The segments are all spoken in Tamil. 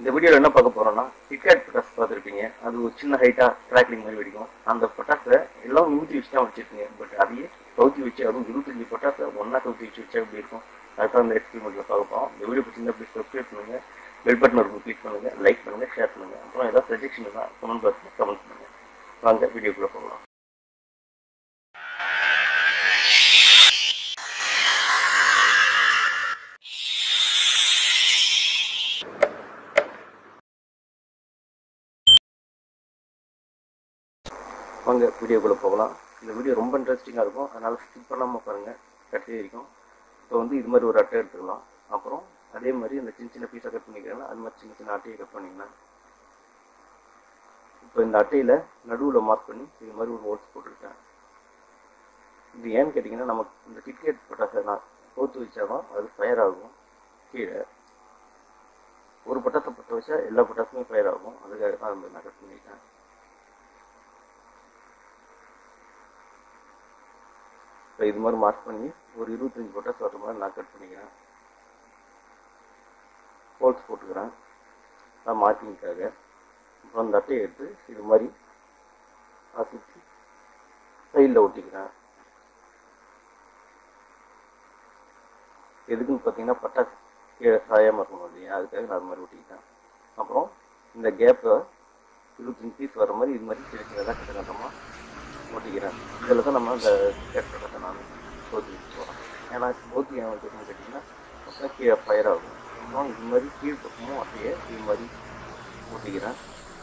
இந்த வீடியோவில் என்ன பார்க்க போறோம்னா கிட்கேட் பட்டாசு பார்த்துருப்பீங்க அது ஒரு சின்ன ஹைட்டாக கிராக்லிங் மாதிரி வெடிக்கும் அந்த பட்டாசை எல்லாம் ஊற்றி வச்சு தான் வச்சிருக்கீங்க பட் அதையே கவுத்தி வச்சு அதுவும் இருபத்தஞ்சு பட்டாசை ஒன்றா கவுத்தி வச்சு வச்சா எப்படி இருக்கும் அதுதான் அந்த எக்ஸ்பெரிமெண்ட்டில் பார்க்க போகிறோம் இந்த வீடியோ பிடிச்சிருந்தா ப்ளீஸ் சப்ஸ்கிரைப் பண்ணுங்க பெல் பட்டன் இருக்கும் கிளிக் பண்ணுங்க லைக் பண்ணுங்க ஷேர் பண்ணுங்க அப்புறம் ஏதாவது சஜஷன் தான் கமெண்ட் பாக்ஸில் கமெண்ட் பண்ணுங்க வாங்க வீடியோக்குள்ளே போகலாம் வாங்க வீடியோக்குள்ளே போகலாம் இந்த வீடியோ ரொம்ப இன்ட்ரெஸ்டிங்காக இருக்கும் அதனால் ஸ்கிப் பண்ணாமல் பாருங்கள் கடைசி வரைக்கும் இப்போ வந்து இது மாதிரி ஒரு அட்டை எடுத்துக்கலாம் அப்புறம் அதே மாதிரி இந்த சின்ன சின்ன பீஸாக கட் பண்ணிக்கலாம் அது மாதிரி சின்ன சின்ன அட்டையை கட் பண்ணிக்கலாம் இப்போ இந்த அட்டையில் நடுவில் மார்க் பண்ணி இது மாதிரி ஒரு ஹோல்ஸ் போட்டிருக்கேன் இது ஏன்னு கேட்டிங்கன்னா நமக்கு இந்த கிட்கேட் பட்டாசை நான் கோத்து வச்சாதான் அது ஃபயர் ஆகும் கீழே ஒரு பட்டாசை பற்ற வச்சா எல்லா பட்டாசுமே ஃபயர் ஆகும் அதுக்காக தான் அது நான் கட் பண்ணிட்டேன் இப்போ இது மாதிரி மார்க் பண்ணி ஒரு இருபத்தஞ்சி பட்டாசு வர மாதிரி நான் கட் பண்ணிக்கிறேன் ஹோல்ஸ் போட்டுக்கிறேன் நான் மார்க்கிங்காக அப்புறம் அந்த அட்டையை எடுத்து இது மாதிரி அசுத்தி சைடில் ஒட்டிக்கிறேன் எதுக்குன்னு பார்த்தீங்கன்னா பட்டாசு கீழே சாயாமல் இருக்கணும் இல்லையா அதுக்காக நான் அது மாதிரி ஒட்டிக்கிட்டேன் அப்புறம் இந்த கேப்பை இருபத்தஞ்சி பீஸ் வர மாதிரி இது மாதிரி சின்ன சின்னதாக கட்ட கட்டமாக ஓட்டிக்கிறேன் இதில் தான் நம்ம அந்த கேட்கறத நான் சோதி வச்சு போகிறேன் ஏன்னா சோதி ஏன் வச்சுருக்கேன்னு கேட்டிங்கன்னா அப்போ கீழே ஃபயர் ஆகும் அப்புறம் இது மாதிரி கீழ் பக்கமும் அப்படியே இது மாதிரி ஓட்டிக்கிறேன்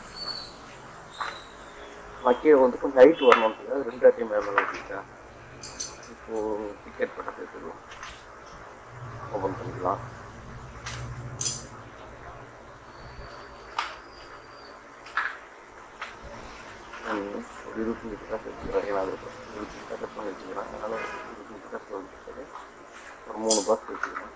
நான் கீழே வந்து கொஞ்சம் ஹைட் வரணுன்றதுக்காக ரெண்டு அட்டையும் மேலே மேலே ஓட்டிக்கிட்டேன் இப்போது டிக்கெட் பட்ட சேர்த்துக்கலாம் ஓப்பன் பண்ணிக்கலாம் ஒரு இருபத்தஞ்சி பட்டாசு வச்சுக்கிறேன் ஏன்னா அது இருபத்தஞ்சி பட்டாசு பண்ணி வச்சுக்கிறேன் அதனால் இருபத்தஞ்சி பட்டாசு வச்சுக்கிறது ஒரு மூணு பாக்ஸ் வச்சுக்கிறேன்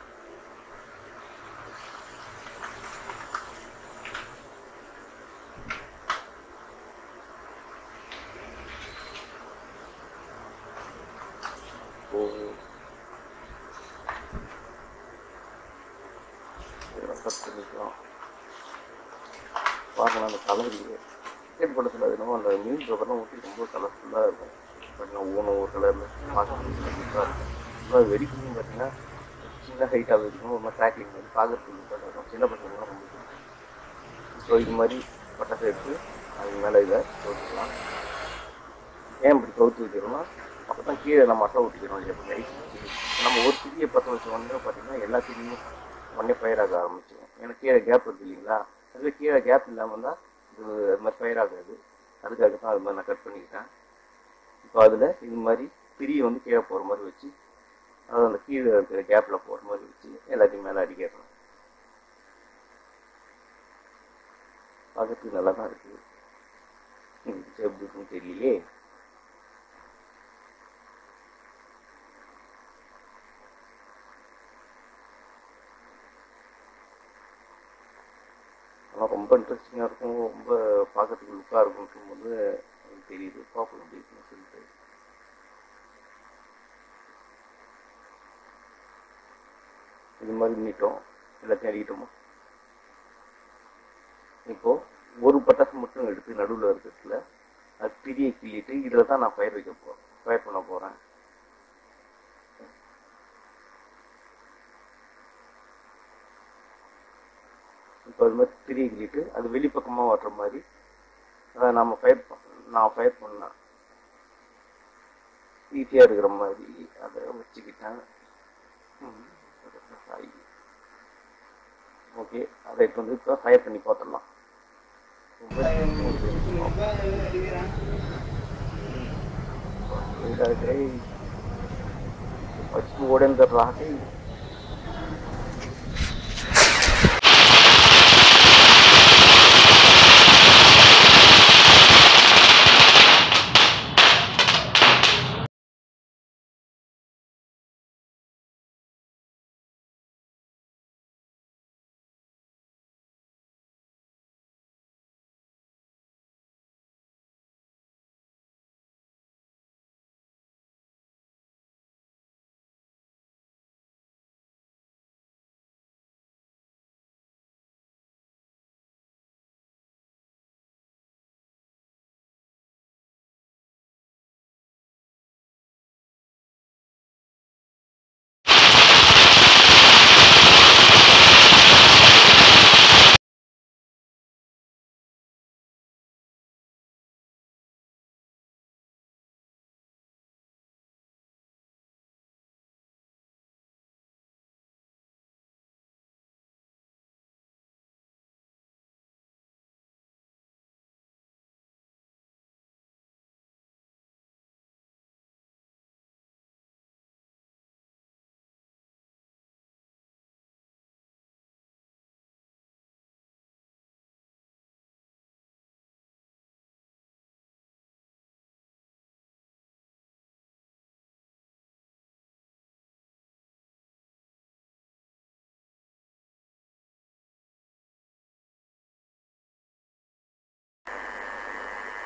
கட் பண்ணிக்கலாம் பாருங்கள் அந்த கலர் கிரிக்கெட் படத்தில் அது என்னமோ அந்த நியூஸ் பேப்பர்லாம் ஊற்றி ரொம்ப கலர்ஃபுல்லாக இருக்கும் பார்த்தீங்கன்னா ஒவ்வொன்றும் ஒரு கலரில் பார்க்கறதுக்கு இருக்கும் இன்னும் வெடிக்கணும் பார்த்தீங்கன்னா சின்ன ஹைட்டாக இருக்கும் ஒரு மாதிரி ட்ராக்லிங் மாதிரி பார்க்கறதுக்கு இருக்கும் சின்ன பசங்களாம் ரொம்ப பிடிக்கும் ஸோ இது மாதிரி பட்டாசு எடுத்து அது மேலே இதை கவுத்துக்கலாம் ஏன் இப்படி கவுத்து வைக்கிறோம்னா அப்போ தான் கீழே நம்ம அட்டை ஊற்றிக்கிறோம் இல்லையா இப்போ லைட் நம்ம ஒரு திரியை பற்ற வச்ச உடனே பார்த்தீங்கன்னா எல்லா திரியும் உடனே ஃபயர் ஆக ஆரம்பிச்சிடும் ஏன்னா கீழே கேப் இருக்கு இல்லைங்களா அதுவே கீழே கேப் இல்லாமல் தான் இது அது மாதிரி ஃபயர் ஆகாது அதுக்காக தான் அது மாதிரி நான் கட் பண்ணிக்கிட்டேன் இப்போ அதில் இது மாதிரி திரியை வந்து கீழே போகிற மாதிரி வச்சு அதாவது அந்த கீழே இருக்கிற கேப்பில் போகிற மாதிரி வச்சு எல்லாத்தையும் மேலே அடிக்கிறேன் பார்க்கறதுக்கு நல்லா தான் இருக்குது எப்படி இருக்குன்னு தெரியலையே ஆனால் ரொம்ப இன்ட்ரெஸ்டிங்காக இருக்கும் ரொம்ப பார்க்கறதுக்கு லுக்காக இருக்கும்ன்றும் போது எனக்கு தெரியுது பார்ப்போம் அப்படி இருக்குன்னு சொல்லிட்டு இது மாதிரி நீட்டோம் எல்லாத்தையும் அடிக்கிட்டோமா இப்போது ஒரு பட்டாசு மட்டும் எடுத்து நடுவில் இருக்கிறதுல அது பிரியை கிள்ளிட்டு இதில் தான் நான் பயிர் வைக்க போகிறேன் பயிர் பண்ண போகிறேன் இப்போ அது மாதிரி திரிய கிள்ளிட்டு அது வெளிப்பக்கமாக வர்ற மாதிரி அதை நாம் ஃபயர் நான் ஃபயர் பண்ணேன் ஈஸியாக இருக்கிற மாதிரி அதை வச்சுக்கிட்டேன் ஓகே அதை இப்போ வந்து இப்போ ஃபயர் பண்ணி பார்த்துடலாம் வச்சு ஓடந்துடுறாங்க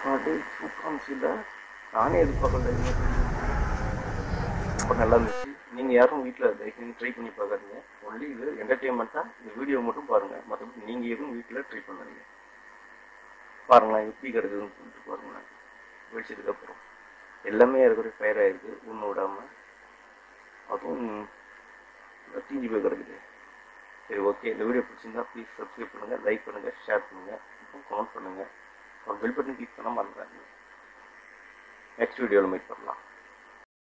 அது சூப்பராக இருந்துச்சு இல்லை நானே எதிர்பார்க்கல ரொம்ப நல்லா இருந்துச்சு நீங்கள் யாரும் வீட்டில் தயவுசெய்து ட்ரை பண்ணி பார்க்காதீங்க ஒன்லி இது என்டர்டெயின்மெண்ட்டாக இந்த வீடியோ மட்டும் பாருங்கள் மற்றபடி நீங்கள் எதுவும் வீட்டில் ட்ரை பண்ணாதீங்க பாருங்களேன் எப்படி கிடக்குதுன்னு சொல்லிட்டு பாருங்களேன் வெடிச்சதுக்கப்புறம் எல்லாமே இருக்கிற ஃபயர் ஆகிருக்கு ஒன்று விடாமல் அதுவும் தீஞ்சு போய் கிடக்குது சரி ஓகே இந்த வீடியோ பிடிச்சிருந்தா ப்ளீஸ் சப்ஸ்கிரைப் பண்ணுங்கள் லைக் பண்ணுங்கள் ஷேர் பண்ணுங்கள் கமெண்ட் பண்ணுங்கள் ஒரு பெல் பட்டன் கிளிக் பண்ணால் மறந்துடாதீங்க நெக்ஸ்ட் வீடியோவில் மீட் பண்ணலாம்